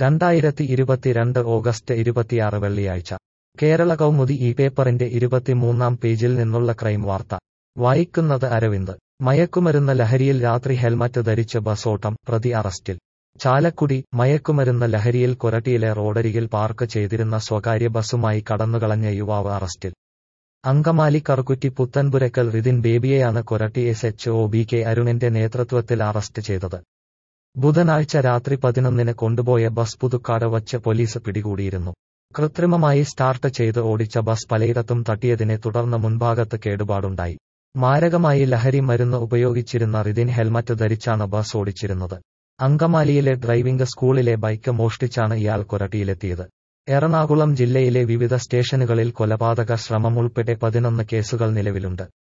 രണ്ടായിരത്തി ഇരുപത്തിരണ്ട് ഓഗസ്റ്റ് ഇരുപത്തിയാറ് വെള്ളിയാഴ്ച കേരള കൗമുദി ഈ പേപ്പറിന്റെ ഇരുപത്തിമൂന്നാം പേജിൽ നിന്നുള്ള ക്രൈം വാർത്ത വായിക്കുന്നത് അരവിന്ദ് മയക്കുമരുന്ന് ലഹരിയിൽ രാത്രി ഹെൽമറ്റ് ധരിച്ച് ബസോട്ടം പ്രതി അറസ്റ്റിൽ ചാലക്കുടി മയക്കുമരുന്ന് ലഹരിയിൽ കൊരട്ടിയിലെ റോഡരികിൽ പാർക്ക് ചെയ്തിരുന്ന സ്വകാര്യ ബസുമായി കടന്നുകളഞ്ഞ യുവാവ് അറസ്റ്റിൽ അങ്കമാലി കറുകുറ്റി പുത്തൻപുരക്കൽ റിതിൻ ബേബിയെയാണ് Koratty S H O B K അരുണിന്റെ നേതൃത്വത്തിൽ അറസ്റ്റ് ചെയ്തത് ബുധനാഴ്ച രാത്രി പതിനൊന്നിന് കൊണ്ടുപോയ ബസ് പുതുക്കാട് വച്ച് പോലീസ് പിടികൂടിയിരുന്നു കൃത്രിമമായി സ്റ്റാർട്ട് ചെയ്ത് ഓടിച്ച ബസ് പലയിടത്തും തട്ടിയതിനെ തുടർന്ന് മുൻഭാഗത്ത് കേടുപാടുണ്ടായി മാരകമായി ലഹരി മരുന്ന് ഉപയോഗിച്ചിരുന്ന റിതിൻ ഹെൽമറ്റ് ധരിച്ചാണ് ബസ് ഓടിച്ചിരുന്നത് അങ്കമാലിയിലെ ഡ്രൈവിംഗ് സ്കൂളിലെ ബൈക്ക് മോഷ്ടിച്ചാണ് ഇയാൾ കൊരട്ടിയിലെത്തിയത് എറണാകുളം ജില്ലയിലെ വിവിധ സ്റ്റേഷനുകളിൽ കൊലപാതക ശ്രമം ഉൾപ്പെടെ പതിനൊന്ന് കേസുകൾ നിലവിലുണ്ട്